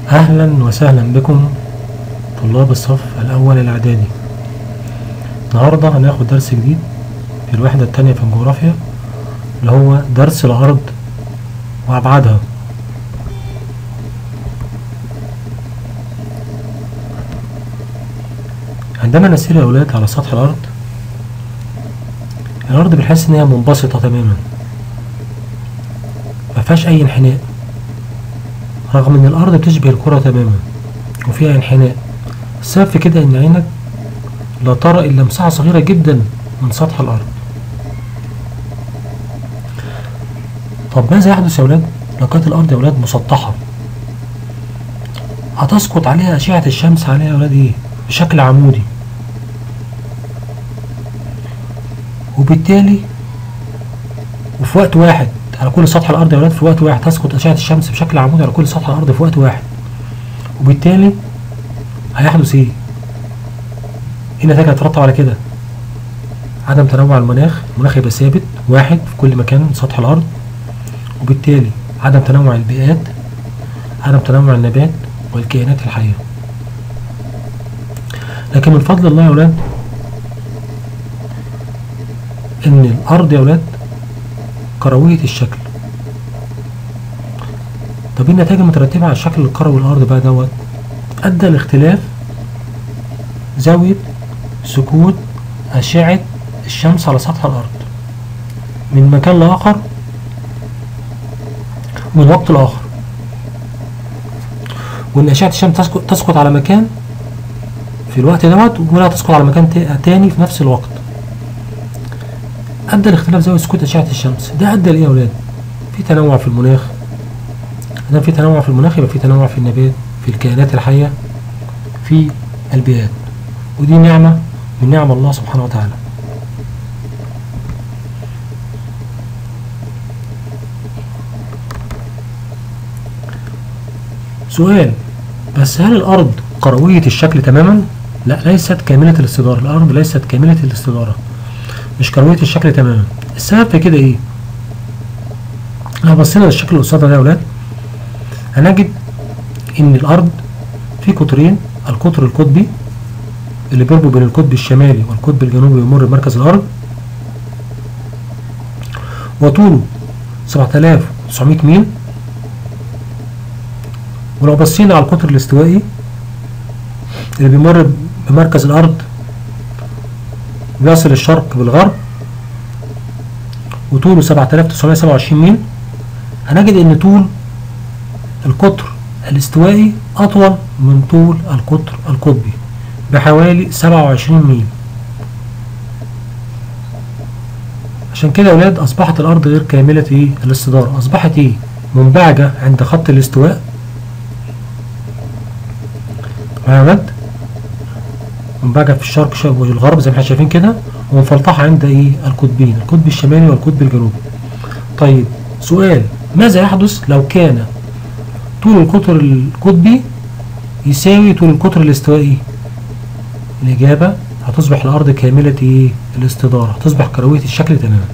أهلا وسهلا بكم طلاب الصف الأول الإعدادي النهاردة هناخد درس جديد في الوحدة التانية في الجغرافيا اللي هو درس الأرض وأبعادها عندما نسير يا أولاد على سطح الأرض الأرض بنحس إن هي منبسطة تماما مفيهاش أي انحناء رغم إن الأرض بتشبه الكرة تماما وفيها انحناء السبب في كده إن عينك لا ترى إلا مساحة صغيرة جدا من سطح الأرض طب ماذا يحدث يا أولاد لو كانت الأرض يا أولاد مسطحة هتسقط عليها أشعة الشمس عليها يا أولاد إيه بشكل عمودي وبالتالي وفي وقت واحد على كل سطح الأرض يا أولاد في وقت واحد تسقط أشعة الشمس بشكل عمودي على كل سطح الأرض في وقت واحد وبالتالي هيحدث إيه؟ إيه النتائج هتترتب على كده؟ عدم تنوع المناخ المناخ يبقى ثابت واحد في كل مكان من سطح الأرض وبالتالي عدم تنوع البيئات عدم تنوع النبات والكائنات الحية لكن من فضل الله يا ولاد ان الارض يا ولاد كروية الشكل طب ايه النتائج المترتبة على الشكل الكروي الارض بقى دوت ادى لاختلاف زاوية سكوت اشعة الشمس على سطح الارض من مكان لاخر من وقت لاخر وان اشعة الشمس تسقط, تسقط على مكان في الوقت دوت ولا تسقط على مكان تاني في نفس الوقت ادى لاختلاف زاويه سكوت اشعه الشمس ده ادى لايه يا اولاد في تنوع في المناخ اذا في تنوع في المناخ يبقى في تنوع في النبات في الكائنات الحيه في البيئات ودي نعمه من نعم الله سبحانه وتعالى سؤال بس هل الارض كرويه الشكل تماما لا ليست كامله الاستداره الارض ليست كامله الاستداره مش كروية الشكل تماما السبب في كده ايه لو بصينا للشكل اللي قصادنا ده يا ولاد هنجد ان الارض في قطرين القطر القطبي اللي بيربط بين القطب الشمالي والقطب الجنوبي ويمر بمركز الارض وطوله 7900 ميل ولو بصينا على القطر الاستوائي اللي بيمر بمركز الارض بيصل الشرق بالغرب وطوله 7927 ميل هنجد ان طول القطر الاستوائي اطول من طول القطر القطبي بحوالي 27 ميل عشان كده يا ولاد اصبحت الارض غير كاملة ايه الاستدارة اصبحت ايه منبعجة عند خط الاستواء معايا يا ولاد منبعجة في الشرق والغرب زي ما احنا شايفين كده ومفلطحة عند ايه القطبين القطب الشمالي والقطب الجنوبي طيب سؤال ماذا يحدث لو كان طول القطر القطبي يساوي طول القطر الاستوائي الإجابة هتصبح الأرض كاملة ايه الاستدارة هتصبح كروية الشكل تماما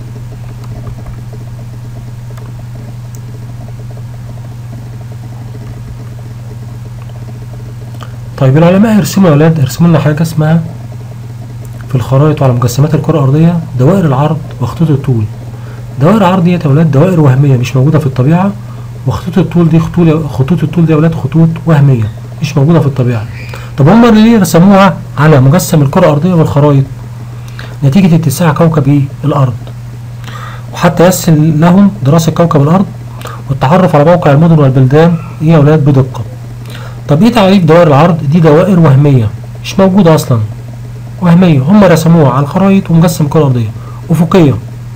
طيب العلماء يرسموا يا ولاد يرسموا لنا حاجة اسمها في الخرائط وعلى مجسمات الكرة الأرضية دوائر العرض وخطوط الطول دوائر العرض دي يا ولاد دوائر وهمية مش موجودة في الطبيعة وخطوط الطول دي خطوط خطوط الطول دي يا ولاد خطوط وهمية مش موجودة في الطبيعة طب هم ليه رسموها على مجسم الكرة الأرضية والخرائط نتيجة اتساع كوكب ايه الأرض وحتى يسهل لهم دراسة كوكب الأرض والتعرف على موقع المدن والبلدان ايه يا ولاد بدقة طب ايه تعريف دوائر العرض دي دوائر وهمية مش موجودة اصلا وهمية هم رسموها على الخرائط ومجسم الكرة الأرضية أفقية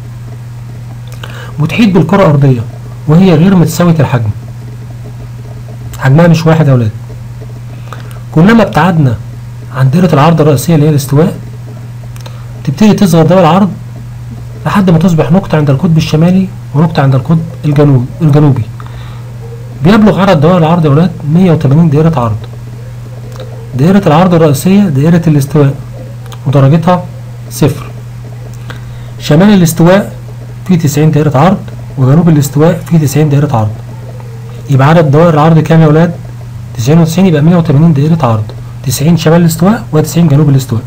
بتحيط بالكرة الأرضية وهي غير متساوية الحجم حجمها مش واحد يا ولاد كلما ابتعدنا عن دائرة العرض الرئيسية اللي هي الاستواء تبتدي تصغر دوائر العرض لحد ما تصبح نقطة عند القطب الشمالي ونقطة عند القطب الجنوب الجنوبي بيبلغ عدد دوائر العرض يا ولاد 180 دائرة عرض دائرة العرض الرئيسية دائرة الاستواء ودرجتها صفر شمال الاستواء فيه 90 دائرة عرض وجنوب الاستواء فيه 90 دائرة عرض يبقى عدد دوائر العرض كام يا ولاد 90 و90 يبقى 180 دائرة عرض 90 شمال الاستواء و90 جنوب الاستواء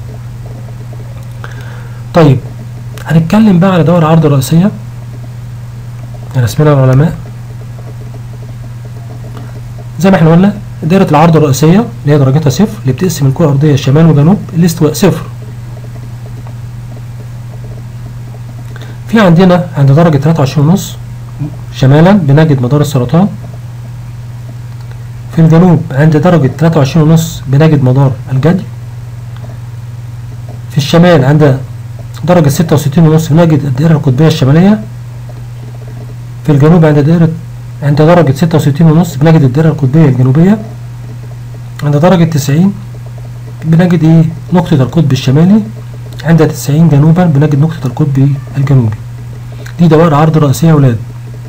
طيب هنتكلم بقى على دوائر العرض الرئيسية رسمنا العلماء زي ما احنا قلنا دائرة العرض الرئيسية اللي هي درجتها صفر اللي بتقسم الكرة الأرضية شمال وجنوب الاستواء صفر في عندنا عند درجة 23 ونص شمالا بنجد مدار السرطان في الجنوب عند درجة 23 ونص بنجد مدار الجدي في الشمال عند درجة 66 ونص بنجد الدائرة القطبية الشمالية في الجنوب عند دائرة عند درجة 66 ونص بنجد الدائرة القطبية الجنوبية عند درجة 90 بنجد ايه نقطة القطب الشمالي عند 90 جنوبا بنجد نقطة القطب الجنوبي دي دوائر عرض رئيسية يا ولاد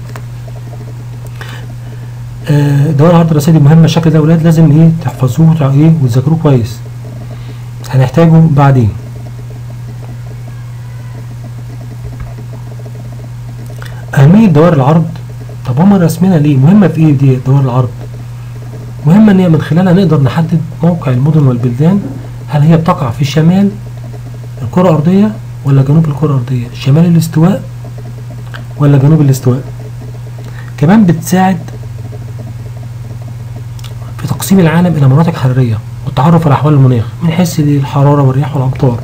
آه، دوائر العرض الرئيسية دي مهمة الشكل ده يا ولاد لازم ايه تحفظوه وتع- ايه وتذاكروه كويس هنحتاجه بعدين أهمية دوائر العرض طب هما رسمينها ليه؟ مهمة في ايه دي دوائر العرض؟ مهمة ان هي من خلالها نقدر نحدد موقع المدن والبلدان هل هي بتقع في شمال الكرة الأرضية ولا جنوب الكرة الأرضية؟ شمال الاستواء ولا جنوب الاستواء؟ كمان بتساعد في تقسيم العالم إلى مناطق حرارية والتعرف على أحوال المناخ من حيث الحرارة والرياح والأمطار.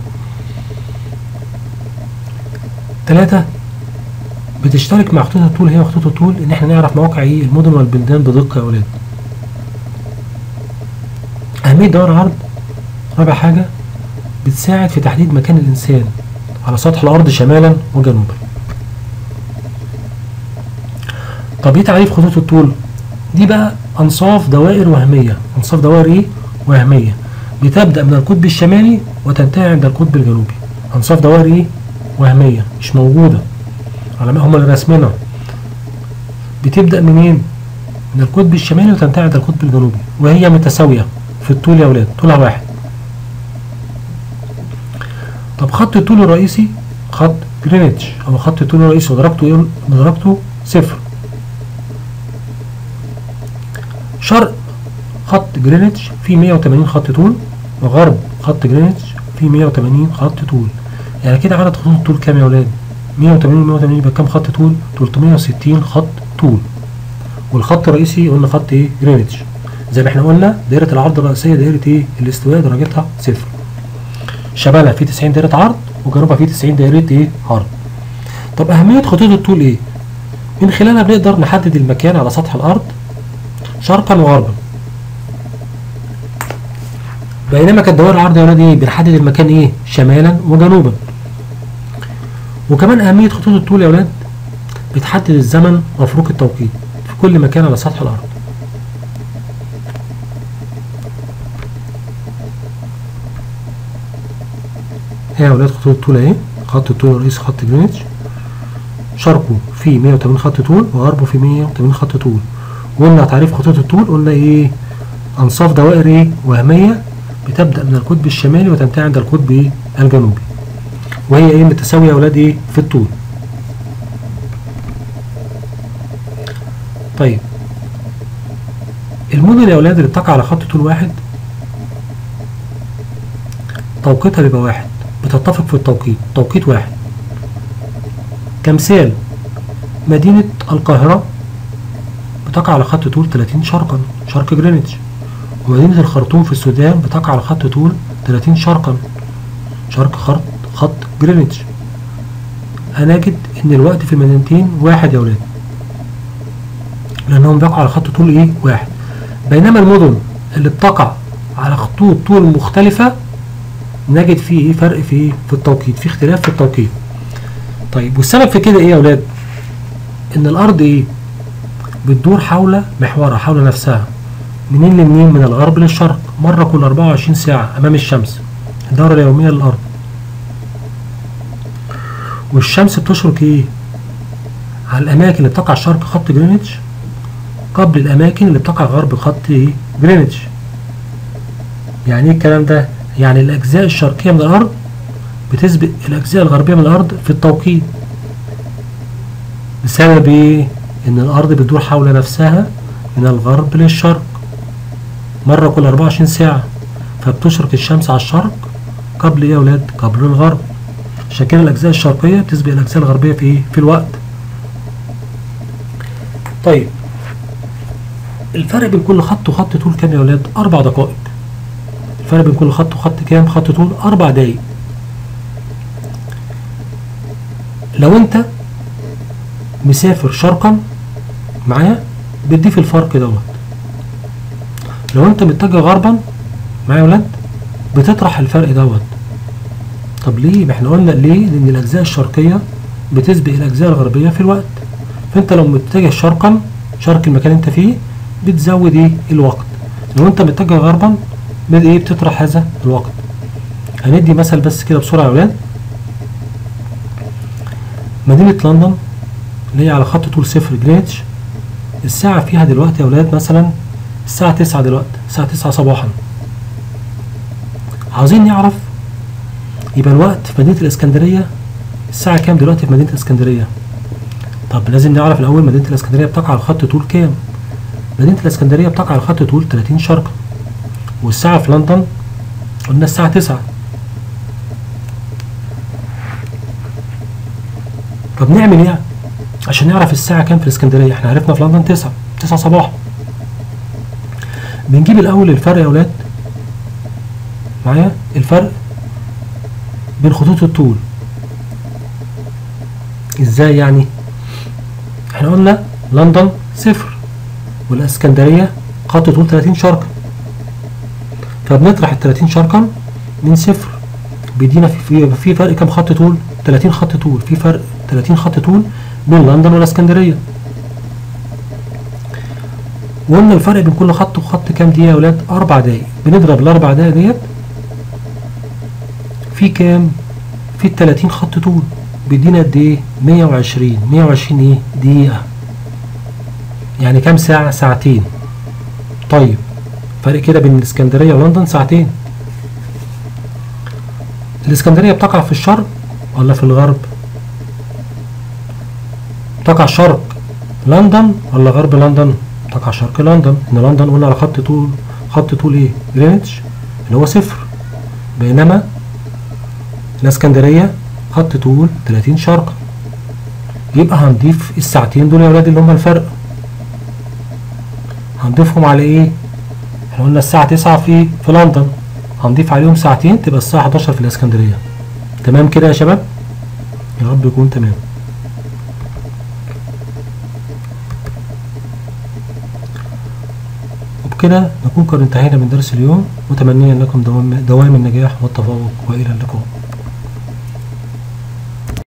ثلاثة بتشترك مع خطوط الطول هي خطوط الطول إن إحنا نعرف مواقع إيه المدن والبلدان بدقة يا ولاد. أهمية دوائر العرض رابع حاجة بتساعد في تحديد مكان الإنسان على سطح الأرض شمالا وجنوبا. طب إيه تعريف خطوط الطول؟ دي بقى أنصاف دوائر وهمية، أنصاف دوائر إيه؟ وهمية. بتبدأ من القطب الشمالي وتنتهي عند القطب الجنوبي. أنصاف دوائر إيه؟ وهمية مش موجودة. علماء هم اللي راسمينها. بتبدأ منين؟ من القطب الشمالي وتنتهي عند القطب الجنوبي وهي متساوية في الطول يا ولاد طولها واحد طب خط الطول الرئيسي خط جرينتش او خط الطول الرئيسي ودرجته ايه درجته صفر شرق خط جرينتش فيه 180 خط طول وغرب خط جرينتش فيه 180 خط طول يعني كده عدد خطوط الطول كام يا ولاد 180 180 يبقى كام خط طول 360 خط طول والخط الرئيسي قلنا خط ايه جرينتش زي ما احنا قلنا دايره العرض الرئيسيه دايره ايه الاستواء درجتها صفر شمالها فيه 90 دايره عرض وجنوبها فيه 90 دايره ايه عرض طب اهميه خطوط الطول ايه من خلالها بنقدر نحدد المكان على سطح الارض شرقا وغربا بينما كانت دوائر العرض يا ولاد ايه بنحدد المكان ايه شمالا وجنوبا وكمان اهميه خطوط الطول يا ولاد بتحدد الزمن وفروق التوقيت في كل مكان على سطح الارض هي يا ولاد خطوط الطول اهي خط الطول الرئيسي خط جرينتش شرقه فيه 180 خط طول وغربه فيه 180 خط طول وقلنا تعريف خطوط الطول قلنا ايه انصاف دوائر ايه وهميه بتبدا من القطب الشمالي وتنتهي عند القطب ايه الجنوبي وهي ايه متساويه يا ولاد ايه في الطول طيب المدن يا ولاد اللي بتقع على خط طول واحد توقيتها بيبقى واحد بتتفق في التوقيت توقيت واحد كمثال مدينة القاهرة بتقع على خط طول 30 شرقا شرق جرينتش ومدينة الخرطوم في السودان بتقع على خط طول 30 شرقا شرق خط خط جرينتش هنجد ان الوقت في المدينتين واحد يا ولاد لانهم بيقعوا على خط طول ايه واحد بينما المدن اللي بتقع على خطوط طول مختلفة نجد فيه ايه فرق في ايه في التوقيت في اختلاف في التوقيت طيب والسبب في كده ايه يا اولاد ان الارض ايه بتدور حول محورها حول نفسها منين لمنين من الغرب للشرق مرة كل 24 ساعة امام الشمس الدورة اليومية للارض والشمس بتشرق ايه على الاماكن اللي بتقع شرق خط جرينتش قبل الاماكن اللي بتقع غرب خط ايه جرينتش يعني ايه الكلام ده يعني الاجزاء الشرقيه من الارض بتسبق الاجزاء الغربيه من الارض في التوقيت بسبب ايه ان الارض بتدور حول نفسها من الغرب للشرق مرة كل 24 ساعة فبتشرق الشمس على الشرق قبل ايه يا ولاد قبل الغرب عشان كده الاجزاء الشرقية بتسبق الاجزاء الغربية في ايه في الوقت طيب الفرق بين كل خط وخط طول كام يا ولاد اربع دقائق الفرق بين كل خط وخط كام خط طول اربع دقايق لو انت مسافر شرقا معايا بتضيف الفرق دوت لو انت متجه غربا معايا يا ولاد بتطرح الفرق دوت طب ليه ما احنا قلنا ليه لان الاجزاء الشرقيه بتسبق الاجزاء الغربيه في الوقت فانت لو متجه شرقا شرق المكان اللي انت فيه بتزود ايه الوقت لو انت متجه غربا بت ايه بتطرح هذا الوقت هندي مثل بس كده بسرعه يا ولاد مدينه لندن اللي هي على خط طول صفر جرينتش الساعة فيها دلوقتي يا ولاد مثلا الساعة تسعة دلوقتي الساعة تسعة صباحا عاوزين نعرف يبقى الوقت في مدينة الإسكندرية الساعة كام دلوقتي في مدينة الإسكندرية طب لازم نعرف الأول مدينة الإسكندرية بتقع على خط طول كام مدينة الإسكندرية بتقع على خط طول 30 شرقا والساعة في لندن قلنا الساعة تسعة طب نعمل ايه عشان نعرف الساعة كام في الاسكندرية احنا عرفنا في لندن تسعة تسعة صباحا بنجيب الأول الفرق يا ولاد معايا الفرق بين خطوط الطول ازاي يعني احنا قلنا لندن صفر والاسكندرية خط طول 30 شرقا فبنطرح ال 30 شرقا من صفر بيدينا في, في, في فرق كام خط طول 30 خط طول في فرق 30 خط طول بين لندن والاسكندريه وقلنا الفرق بين كل خط وخط كام دقيقه يا ولاد اربع دقايق بنضرب الاربع دقايق ديت في كام في ال 30 خط طول بيدينا قد ايه 120 120 ايه دقيقه يعني كام ساعه ساعتين طيب فرق كده بين الاسكندريه ولندن ساعتين الاسكندريه بتقع في الشرق ولا في الغرب تقع شرق لندن ولا غرب لندن تقع شرق لندن ان لندن قلنا على خط طول خط طول ايه جرينتش اللي هو صفر بينما الاسكندريه خط طول 30 شرق يبقى هنضيف الساعتين دول يا ولاد اللي هم الفرق هنضيفهم على ايه احنا قلنا الساعه 9 في في لندن هنضيف عليهم ساعتين تبقى الساعه 11 في الاسكندريه تمام كده يا شباب يا رب يكون تمام وبكده نكون قد انتهينا من درس اليوم متمنيا لكم دوام, دوام النجاح والتفوق والى اللقاء